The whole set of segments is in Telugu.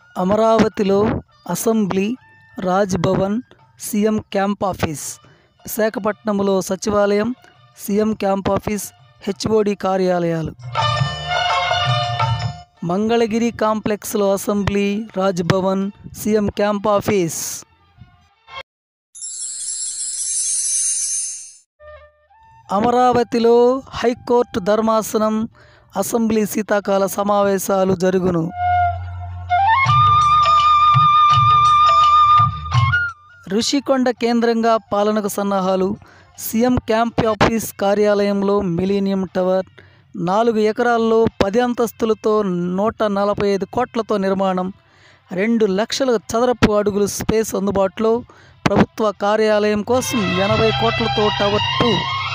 అమరావతిలో assembly Raj Bhavan CM camp office విశాఖపట్నంలో సచివాలయం సీఎం క్యాంప్ ఆఫీస్ హెచ్ఓడి కార్యాలయాలు మంగళగిరి కాంప్లెక్స్లో assembly Raj Bhavan CM camp office అమరావతిలో హైకోర్టు ధర్మాసనం అసెంబ్లీ శీతాకాల సమావేశాలు జరుగును ఋషికొండ కేంద్రంగా పాలనకు సన్నాహాలు సీఎం క్యాంప్ ఆఫీస్ కార్యాలయంలో మిలీనియం టవర్ నాలుగు ఎకరాల్లో పది అంతస్తులతో నూట నలభై ఐదు కోట్లతో నిర్మాణం రెండు లక్షల చదరపు అడుగులు స్పేస్ అందుబాటులో ప్రభుత్వ కార్యాలయం కోసం ఎనభై కోట్లతో టవర్ టూ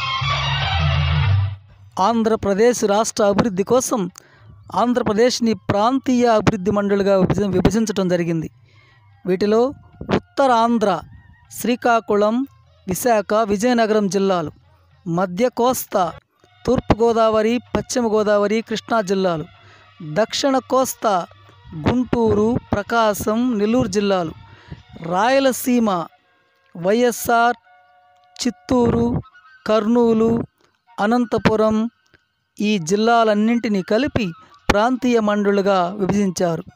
ఆంధ్రప్రదేశ్ రాష్ట్ర అభివృద్ధి కోసం ఆంధ్రప్రదేశ్ని ప్రాంతీయ అభివృద్ధి మండలిగా విభజ విభజించడం జరిగింది వీటిలో ఉత్తరాంధ్ర శ్రీకాకుళం విశాఖ విజయనగరం జిల్లాలు మధ్య కోస్తా తూర్పుగోదావరి పశ్చిమ గోదావరి కృష్ణా జిల్లాలు దక్షిణ కోస్తా గుంటూరు ప్రకాశం నెల్లూరు జిల్లాలు రాయలసీమ వైఎస్ఆర్ చిత్తూరు కర్నూలు అనంతపురం ఈ జిల్లాలన్నింటినీ కలిపి ప్రాంతీయ మండలుగా విభజించారు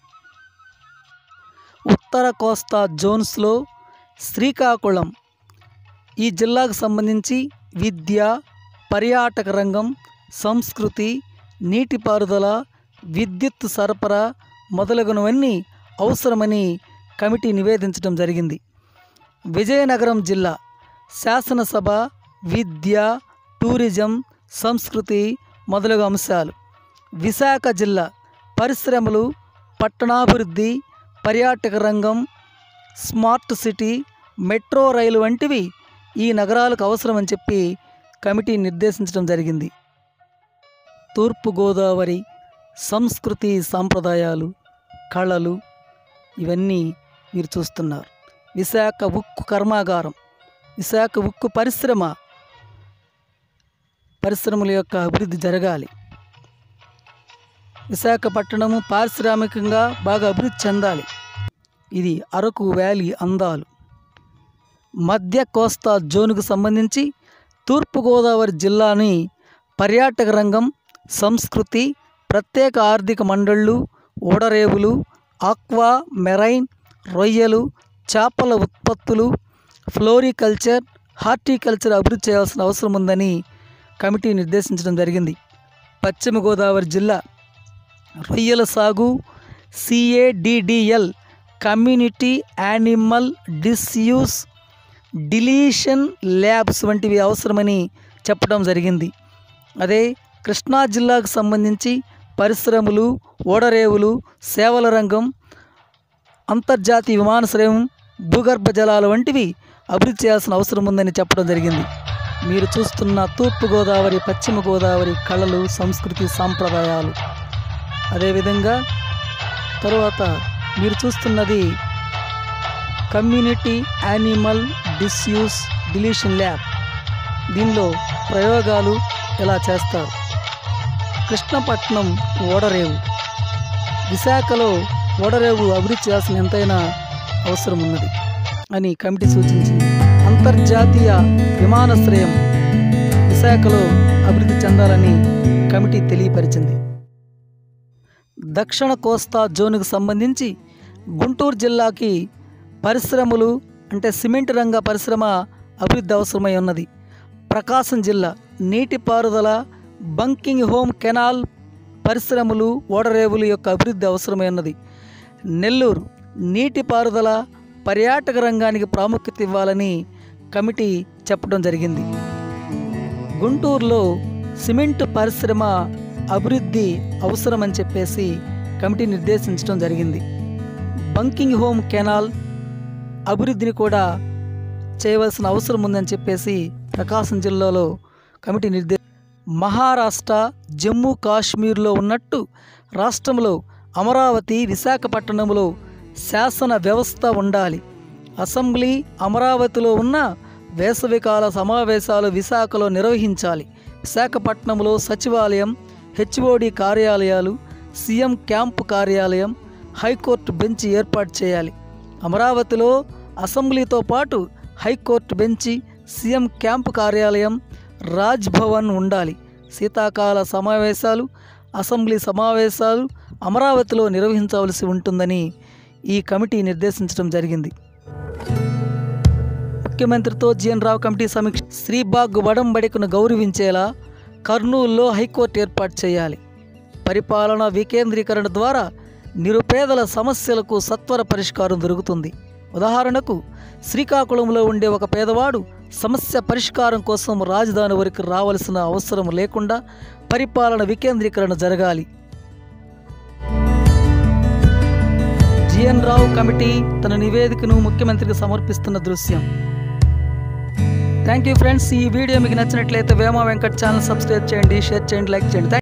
ఉత్తర కోస్తా జోన్స్లో శ్రీకాకుళం ఈ జిల్లాకు సంబంధించి విద్య పర్యాటక రంగం సంస్కృతి నీటిపారుదల విద్యుత్ సరఫరా మొదలగునవన్నీ అవసరమని కమిటీ నివేదించడం జరిగింది విజయనగరం జిల్లా శాసనసభ విద్య టూరిజం సంస్కృతి మొదలగు అంశాలు విశాఖ జిల్లా పరిశ్రమలు పట్టణాభివృద్ధి పర్యాటక రంగం స్మార్ట్ సిటీ మెట్రో రైలు వంటివి ఈ నగరాలకు అవసరమని చెప్పి కమిటీ నిర్దేశించడం జరిగింది తూర్పుగోదావరి సంస్కృతి సాంప్రదాయాలు కళలు ఇవన్నీ మీరు చూస్తున్నారు విశాఖ ఉక్కు కర్మాగారం విశాఖ ఉక్కు పరిశ్రమ పరిశ్రమల యొక్క అభివృద్ధి జరగాలి విశాఖపట్నము పారిశ్రామికంగా బాగా అభివృద్ధి చెందాలి ఇది అరకు వ్యాలీ అందాలు మధ్య కోస్తా జోన్కు సంబంధించి తూర్పుగోదావరి జిల్లాని పర్యాటక రంగం సంస్కృతి ప్రత్యేక ఆర్థిక మండళ్ళు ఓడరేవులు ఆక్వా మెరైన్ రొయ్యలు చేపల ఉత్పత్తులు ఫ్లోరికల్చర్ హార్టికల్చర్ అభివృద్ధి చేయాల్సిన అవసరం ఉందని కమిటీ నిర్దేశించడం జరిగింది పశ్చిమ గోదావరి జిల్లా రొయ్యల సాగు CADDL community animal disease deletion labs వంటివి అవసరమని చెప్పడం జరిగింది అదే కృష్ణా జిల్లాకు సంబంధించి పరిశ్రమలు ఓడరేవులు సేవల రంగం అంతర్జాతీయ విమానాశ్రయం భూగర్భ జలాలు వంటివి అభివృద్ధి చేయాల్సిన అవసరం ఉందని చెప్పడం జరిగింది మీరు చూస్తున్న తూర్పుగోదావరి పశ్చిమ గోదావరి కళలు సంస్కృతి సాంప్రదాయాలు అదేవిధంగా తరువాత మీరు చూస్తున్నది community animal disease deletion lab దీనిలో ప్రయోగాలు ఎలా చేస్తారు కృష్ణపట్నం ఓడరేవు విశాఖలో ఓడరేవు అభివృద్ధి చేయాల్సిన ఎంతైనా అవసరం ఉన్నది అని కమిటీ సూచించింది అంతర్జాతీయ విమానాశ్రయం విశాఖలో అభివృద్ధి చెందాలని కమిటీ తెలియపరిచింది దక్షిణ కోస్తా జోన్కు సంబంధించి గుంటూరు జిల్లాకి పరిశ్రమలు అంటే సిమెంట్ రంగ పరిశ్రమ అభివృద్ధి అవసరమై ఉన్నది ప్రకాశం జిల్లా నీటిపారుదల బంకింగ్ హోమ్ కెనాల్ పరిశ్రమలు ఓడరేవుల యొక్క అభివృద్ధి అవసరమై ఉన్నది నెల్లూరు నీటిపారుదల పర్యాటక రంగానికి ప్రాముఖ్యత ఇవ్వాలని కమిటీ చెప్పడం జరిగింది గుంటూరులో సిమెంట్ పరిశ్రమ అభివృద్ధి అవసరమని చెప్పేసి కమిటీ నిర్దేశించడం జరిగింది బంకింగ్ హోమ్ కెనాల్ అభివృద్ధిని కూడా చేయవలసిన అవసరం ఉందని చెప్పేసి ప్రకాశం జిల్లాలో కమిటీ నిర్దే మహారాష్ట్ర జమ్మూ కాశ్మీర్లో ఉన్నట్టు రాష్ట్రంలో అమరావతి విశాఖపట్నంలో శాసన వ్యవస్థ ఉండాలి అసెంబ్లీ అమరావతిలో ఉన్న వేసవికాల సమావేశాలు విశాఖలో నిర్వహించాలి విశాఖపట్నంలో సచివాలయం హెచ్ఓడి కార్యాలయాలు సీఎం క్యాంపు కార్యాలయం హైకోర్టు బెంచ్ ఏర్పాటు చేయాలి అమరావతిలో అసెంబ్లీతో పాటు హైకోర్టు బెంచి సీఎం క్యాంపు కార్యాలయం రాజ్ భవన్ ఉండాలి శీతాకాల సమావేశాలు అసెంబ్లీ సమావేశాలు అమరావతిలో నిర్వహించవలసి ఉంటుందని ఈ కమిటీ నిర్దేశించడం జరిగింది ముఖ్యమంత్రితో జిఎన్ రావు కమిటీ సమీక్ష శ్రీబాగ్ వడంబడికను గౌరవించేలా కర్నూలులో హైకోర్టు ఏర్పాటు చేయాలి పరిపాలన వికేంద్రీకరణ ద్వారా నిరుపేదల సమస్యలకు సత్వర పరిష్కారం దొరుకుతుంది ఉదాహరణకు శ్రీకాకుళంలో ఉండే ఒక పేదవాడు సమస్య పరిష్కారం కోసం రాజధాని వరకు రావలసిన అవసరం లేకుండా పరిపాలన వికేంద్రీకరణ జరగాలి జిఎన్ రావు కమిటీ తన నివేదికను ముఖ్యమంత్రికి సమర్పిస్తున్న దృశ్యం థ్యాంక్ యూ ఫ్రెండ్స్ ఈ వీడియో మీకు నచ్చినట్లయితే వేమ వెంకట్ ఛానల్ సబ్స్క్రైబ్ చేయండి షేర్ చేయండి లైక్ చేయండి